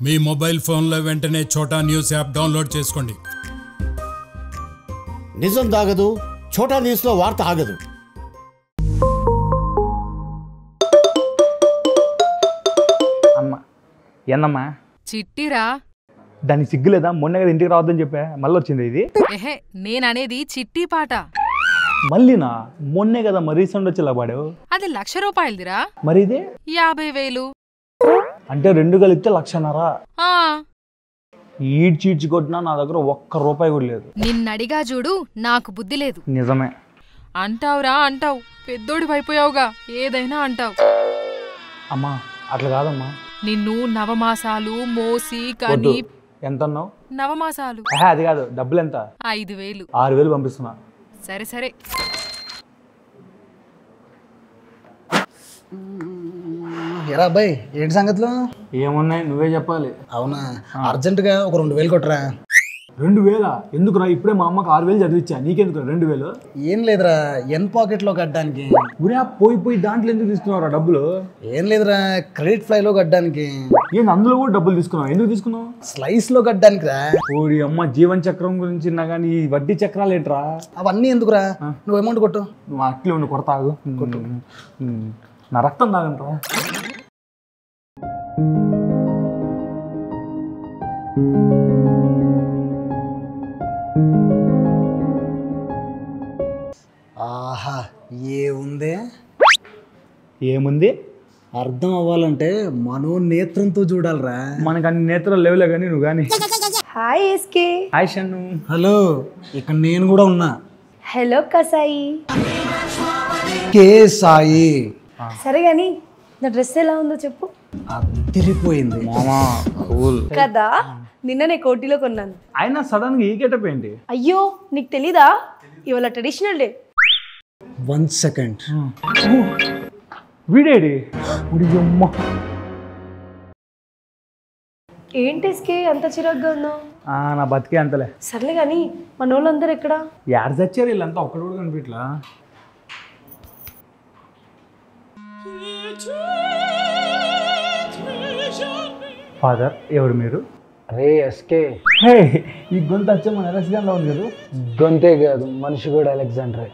మీ mobile ఫోన్లో వెంటనే చోటా న్యూస్ యాప్ డౌన్లోడ్ చేసుకోండి నిజం దాగదు చోటా న్యూస్లో వార్త ఆగదు అమ్మ ఏందమ్మా చిట్టిరా దానికి సిగ్గులేదా మొన్న కదా ఇంటికి రావద్దని చెప్పా మళ్ళీ వచ్చింది ఇది ఎహే నేననేది చిట్టి పాట మళ్ళీనా మొన్నే కదా మరి రీసెంట్ వచ్చి ఇలా పాడావు అది లక్ష రూపాయలదిరా మరి ఇది యాభై వేలు అంటే రెండు కలిపితే లక్షన్నరా ఆ ఈడ్చి ఈడ్చి కొట్టినా నా దగ్గర ఒక్క రూపాయి కూడా లేదు నిన్నడిగా చూడు నాకు బుద్ధి లేదు నిజమే అంటావురా అంటావు పెద్దోడి అయిపోయావుగా ఏదైనా అంటావు అమ్మా అట్లా కాదమ్మా నిన్ను నవమాసాలు మోసి వద్దు కని ఎంత అన్నావు నవమాసాలు ఆహా, అది కాదు డబ్బులు ఎంత ఐదు వేలు ఆరు వేలు పంపిస్తున్నా సరే సరే ఎరా అబ్బాయి ఏంటి సంగతులు ఏమున్నాయి నువ్వే చెప్పాలి అవునా అర్జెంటుగా ఒక రెండు వేలు కొట్టరా రెండు వేలా ఎందుకురా ఇప్పుడే మా అమ్మకి ఆరు వేలు చదివిచ్చా నీకెందుకు రెండు వేలు ఏం లేదురా ఎన్ పాకెట్లో కట్టడానికి ఊరే పోయి పోయి దాంట్లో ఎందుకు తీసుకున్నావురా డబ్బులు ఏం లేదురా క్రెడిట్ ఫ్లైలో కట్టడానికి ఏంది అందులో కూడా డబ్బులు తీసుకున్నావు ఎందుకు తీసుకున్నావు స్లైస్లో కట్టడానికి రా ఓడి అమ్మ జీవన చక్రం గురించి నా కానీ ఈ వడ్డీ చక్రాలు ఏంట్రా అవన్నీ ఎందుకురా నువ్వు అమౌంట్ కొట్టు నువ్వు అట్లే ఉండి కొడతాగు ఉమ్. నా రక్తం తాగంట్రా ఆహా ఏ ఉంది ఏముంది అర్థం అవ్వాలంటే మనోనేత్రంతో చూడాలిరా మనకు అన్ని నేత్రాలు లేవులే కానీ నువ్వు కానీ hi SK hi Shannu hello ఇక్కడ నేను కూడా ఉన్నా హలో కసాయి కే సాయి సరే కానీ నా డ్రెస్ ఎలా ఉందో చెప్పు అదిరిపోయింది మామా కూల్ కదా నిన్న నేను కోటిలో కొన్నాను అయినా సడన్ గా ఈ గెటప్ ఏంటి అయ్యో నీకు తెలీదా ఇవాళ ట్రెడిషనల్ డే వన్ సెకండ్ వీడేడి ఉడి అమ్మ ఏంటి ఎస్కే అంత చిరాగ్గా ఉన్నావు ఆ, నా బతికే అంతలే సర్లే కానీ మన వాళ్ళందరూ ఎక్కడా యాడ చచ్చారు వీళ్ళంతా ఒక్కడు కూడా కనిపించలా ఫాదర్ ఎవరు మీరు రే ఎస్కే హే ఈ గొంతు వచ్చే మన ఎలక్షన్ ఉంది కదా గొంతే కాదు మనిషి కూడా అలెగ్జాండర్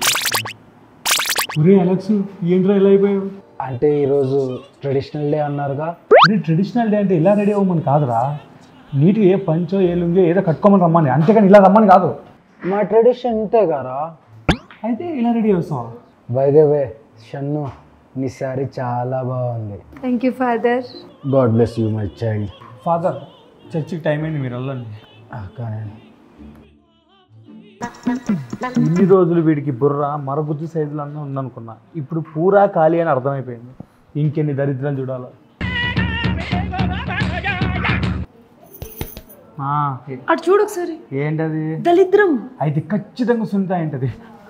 ఒరే అలెక్స్ ఏంట్రా ఇలా అయిపోయావు అంటే ఈరోజు ట్రెడిషనల్ డే అన్నారుగా ఇది ట్రెడిషనల్ డే అంటే ఇలా రెడీ అవ్వమని కాదురా నీట్గా ఏ పంచో ఏ లుంగో ఏదో కట్టుకోమని రమ్మని అంతేగాని ఇలా రమ్మని కాదు మా ట్రెడిషన్ ఇంతే గారా అయితే ఇలా రెడీ అవుతావు బై ద వే షన్ను నీ శారీ చాలా బాగుంది thank you father God bless you my child father చర్చికి టైం అయింది మీరు వెళ్ళండి కానీ ఇన్ని రోజులు వీడికి బుర్ర మరగుజ్జు సైజులో అన్న ఉందనుకున్నా ఇప్పుడు పూరా ఖాళీ అని అర్థమైపోయింది ఇంకెన్ని దరిద్రాలు చూడాలో ఆ, ఏ- అటు చూడు ఒకసారి ఏంటది దళిద్రం అయితే ఖచ్చితంగా సునీత ఏంటది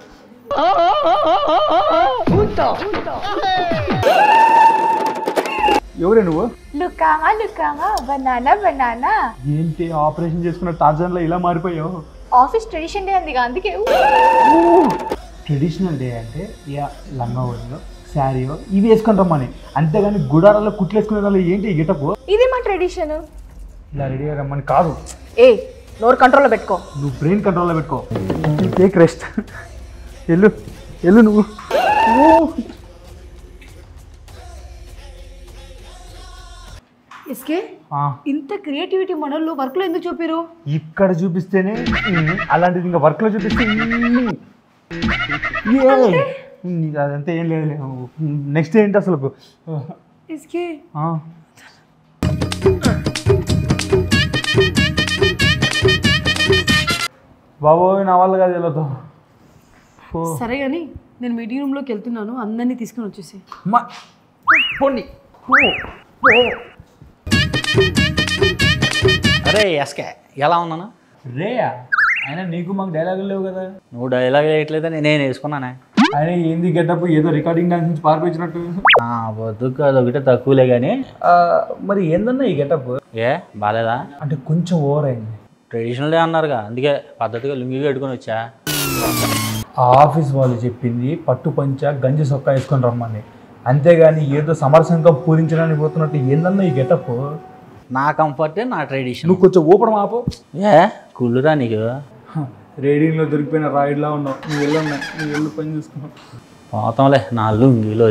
ఎవరే నువ్వు లుకామా లుకామా బనానా బనానా ఏంటి ఆపరేషన్ చేసుకున్న టార్జన్లో ఇలా మారిపోయావు ఆఫీస్ ట్రెడిషన్ డే అంది అందుకే ట్రెడిషనల్ డే అంటే యా లంగా ఓడిలో శారీయో ఇవి వేసుకొని రమ్మని అంతేగాని గుడారాల్లో కుట్లు వేసుకునే వాళ్ళు ఏంటి ఈ గెటప్ ఇది మా ట్రెడిషన్ ఇలా రెడీ రమ్మని కాదు ఏ నోరు కంట్రోల్లో పెట్టుకో నువ్వు బ్రెయిన్ కంట్రోల్లో పెట్టుకో టేక్ రెస్ట్ ఎల్లు ఎల్లు నువ్వు ఎస్కే ఆ, ఇంత క్రియేటివిటీ మనోళ్ళు వర్క్లో ఎందుకు చూపిరు ఇక్కడ చూపిస్తేనే ఉమ్, అలాంటిది ఇంకా వర్క్లో చూపిస్తే ఉమ్, ఏ, ఉమ్, అదంతా ఏం లేదు నెక్స్ట్ ఏంటి అసలు ఎస్కే ఆ. బాబోయ్ నా వల్ల కాదు వెళ్ళదు సరే కానీ నేను మీటింగ్ రూమ్లోకి వెళ్తున్నాను అందరినీ తీసుకుని వచ్చేసి మా పోండి అరే ఎస్కే ఎలా ఉన్నాను రే అయినా నీకు మాకు డైలాగులు లేవు కదా నువ్వు డైలాగ్ వేయట్లేదా నేనేం వేసుకున్నానే ఆయన ఏంది గెటప్ ఏదో రికార్డింగ్ డాన్స్ నుంచి పారిపోయినట్టు ఆ, బతుకు అదొకటే తక్కువలే కానీ మరి ఏందన్నా ఈ గెటప్ ఏ బాలేదా అంటే కొంచెం ఓవర్ అయింది ట్రెడిషనల్ డే అన్నారుగా అందుకే పద్ధతిగా లుంగి కట్టుకొని వచ్చా ఆఫీస్ వాళ్ళు చెప్పింది పట్టు పంచ గంజి సొక్కా వేసుకొని రమ్మని అంతేగాని ఏదో సమరసంగా పూరించడానికి పోతున్నట్టు ఏందన్నా ఈ గెటప్ నా కంఫర్టే నా ట్రెడిషన్ నువ్వు కొంచెం ఊపడం ఆపు ఏ కుళ్ళురా నీకు రేడియంలో దొరికిపోయిన రాయిడ్లా ఉన్నావు నువ్వు వెళ్ళన్నా నువ్వు వెళ్ళు పని చూసుకున్నావు పోతాంలే నా లుంగిలో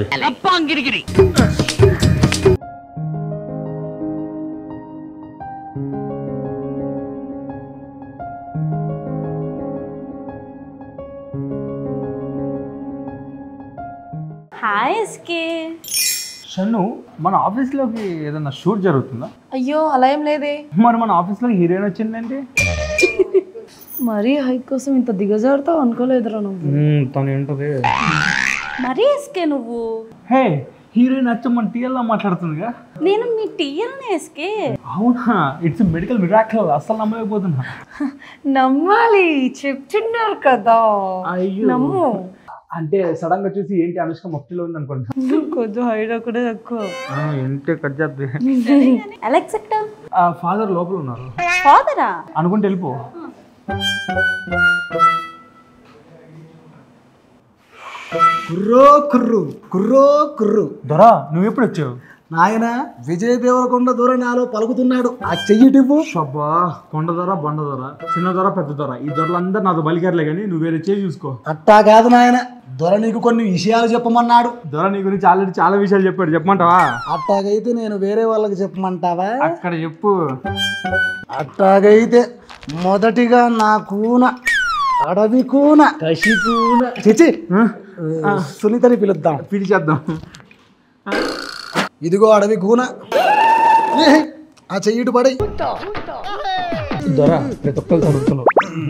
హాయ్ ఎస్కే షన్ను మన ఆఫీస్లోకి ఏదైనా షూట్ జరుగుతుందా అయ్యో అలా ఏం లేదే మరి మన ఆఫీస్లో హీరోయిన్ వచ్చిందంటే మరీ హైక్ కోసం ఇంత దిగజారుతావు అనుకోలేదురా నువ్వు తను ఏంటది మరీ ఎస్కే నువ్వు హే హీరోయిన్ వచ్చి మన టీఎల్లా మాట్లాడుతుందిగా నేను మీ టీఎల్ని ఎస్కే అవునా ఇట్స్ మెడికల్ మిరాకల్ అస్సలు నమ్మలేకపోతున్నా నమ్మాలి చెప్తున్నారు కదా అయ్యో. నమ్ము అంటే సడన్ గా చూసి ఏంటి అనుష్క మొక్కిలో ఉంది అనుకోండి కొంచెం హైట్ కూడా తక్కువ ఇంటే కట్ చేద్ది అలెక్స్ ఫాదర్ లోపల ఉన్నారు ఫాదరా అనుకుంటే వెళ్ళిపో కుర్రో కుర్రు కుర్రో కుర్రు దొరా నువ్వు ఎప్పుడు వచ్చావు నాయన విజయ్ దేవరకొండ దూర నాలో పలుకుతున్నాడు ఆ చెయ్యి టిప్పు అబ్బా కొండ ధర బండ ధర చిన్న ధర పెద్ద ధర ఈ ధరలందరూ నాతో బలిగారులే కానీ నువ్వు వేరే చేసి చూసుకో అట్టా కాదు నాయన దొర నీకు కొన్ని విషయాలు చెప్పమన్నాడు ధర నీ గురించి ఆల్రెడీ చాలా విషయాలు చెప్పాడు చెప్పమంటావా అట్టాగైతే నేను వేరే వాళ్ళకి చెప్పమంటావా అక్కడ చెప్పు అట్టాగైతే మొదటిగా నా కూన అడవి కూన కషి కూన చిచి సునీతని పిలుద్దాం పిలిచేద్దాం ఇదిగో అడవి కూన ఏ, ఆ చెయ్యిటు పడి దొర ప్రతి ఒక్కరు చదువుతున్నావు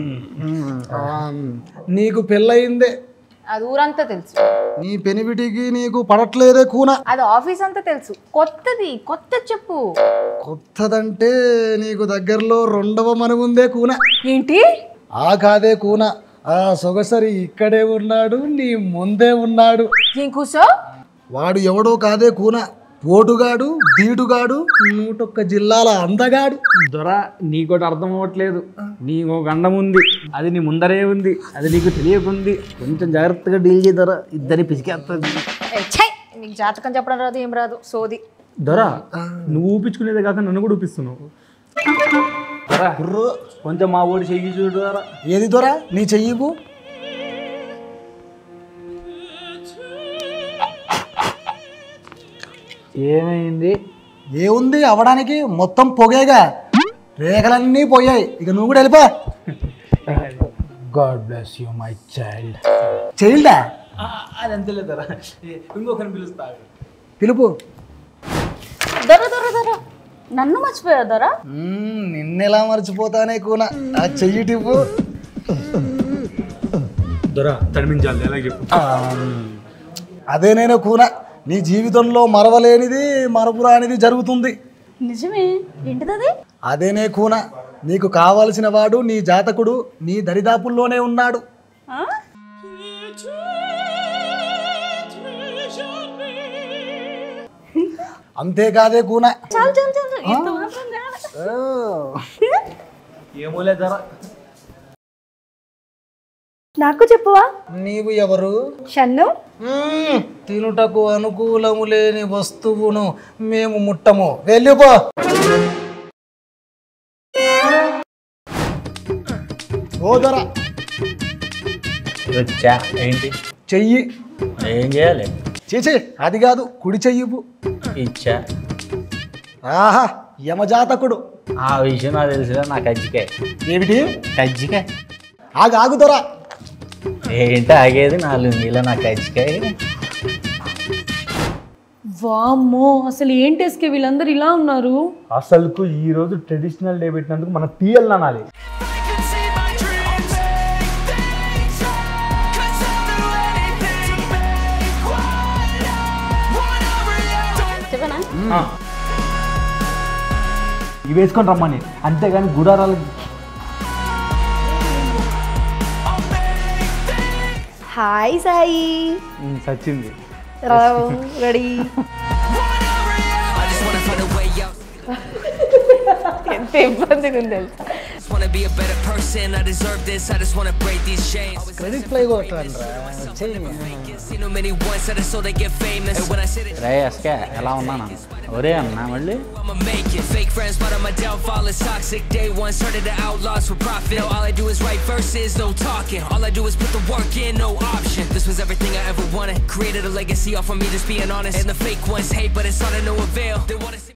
నీకు పెళ్ళయిందే అది ఊరంతా తెలుసు నీ పెనివిటికి నీకు పడట్లేదే కూన అది ఆఫీస్ అంతా తెలుసు కొత్తది కొత్త చెప్పు కొత్తదంటే నీకు దగ్గరలో రెండవ మనముందే కూన ఏంటి ఆ కాదే కూన ఆ సొగసరి ఇక్కడే ఉన్నాడు నీ ముందే ఉన్నాడు ఏం కూసో వాడు ఎవడో కాదే కూన పోటుగాడు దీటుగాడు నూటొక్క జిల్లాల అందగాడు దొర నీకోటి అర్థం అవ్వట్లేదు నీకు ఒక గండం ఉంది అది నీ ముందరే ఉంది అది నీకు తెలియకుంది కొంచెం జాగ్రత్తగా డీల్ చేయదర ఇద్దరి పిసికేస్తుంది ఏ, ఛై! నీకు జాతకం చెప్పడం రాదు ఏం రాదు సోది దొర నువ్వు ఊపించుకునేదే కాక నన్ను కూడా ఊపిస్తున్నావు దొర కొంచెం మా ఊడి చెయ్యి చూడు దొర ఏది దొరా నీ చెయ్యిపు ఏమైంది ఏముంది అవడానికి మొత్తం పొగేగా రేఖలన్నీ పోయాయి ఇక నువ్వు కూడా వెళ్ళిపో God bless you my child చైల్డా అది అంతలేదు దొర ఇంకొకరిని పిలుస్తా పిలుపు దొర దొర దొర నన్ను మర్చిపోయా దొర మ్మ్, నిన్నెలా మర్చిపోతానే కూన ఆ చెయ్యి టిప్పు దొర తడిమించాలి ఎలా చెప్పు అదే నేను కూన నీ జీవితంలో మరవలేనిది మరపురానిది జరుగుతుంది నిజమే ఏంటిదది అదేనే కూన నీకు కావలసిన వాడు నీ జాతకుడు నీ దరిదాపుల్లోనే ఉన్నాడు ఆ? అంతేకాదే కూన చాలు చాలు చాలు ఇంత మాత్రం చాలు. ఏమోలే దొర నాకు చెప్పువా నీవు ఎవరు షన్ను మ్మ్, తినుటకు అనుకూలము లేని వస్తువును మేము ముట్టము వెళ్ళిపో ఓదరా వచ్చా ఏంటి చెయ్యి ఏం చేయాలి చేచే అది కాదు కుడి చెయ్యిపు ఇచ్చా ఆహా యమజాతకుడు ఆ విషయం నాకు తెలిసిన నా కజ్జికాయ ఏమిటి కజ్జికాయ ఆగు ఆగుదరా ఏంటి ఆగేది నా లుంగిలో నా కజ్జికాయ వామ్మో అసలు ఏంటి ఎస్కే వీళ్ళందరూ ఇలా ఉన్నారు అసలుకు ఈ రోజు ట్రెడిషనల్ డే పెట్టినందుకు మన టీఎల్ అనాలి చెప్పనా ఇవి వేసుకొని రమ్మని అంతేగాని గుడారాలు హాయ్ సాయి ఉమ్, సచ్చింది రెడీ ఎంత ఇబ్బందిగా ఉంది తెలుసా just wanna be a better person. I deserve this. I just wanna break these chains. Credit play కొట్టాను రా చెయ్యి Seen too many ones that are so they get famous. And when I said it, రే SK ఎలా ఉన్నాను ఒరే అన్నా మళ్ళీ I'ma make it. Fake friends, but on my downfall is toxic. Day one started the outlaws for profit. Now all I do is write verses, no talking. All I do is put the work in, no option. This was everything I ever wanted. Created a legacy off of me just being honest. And the fake ones hate, but it's all to no avail. They wanna see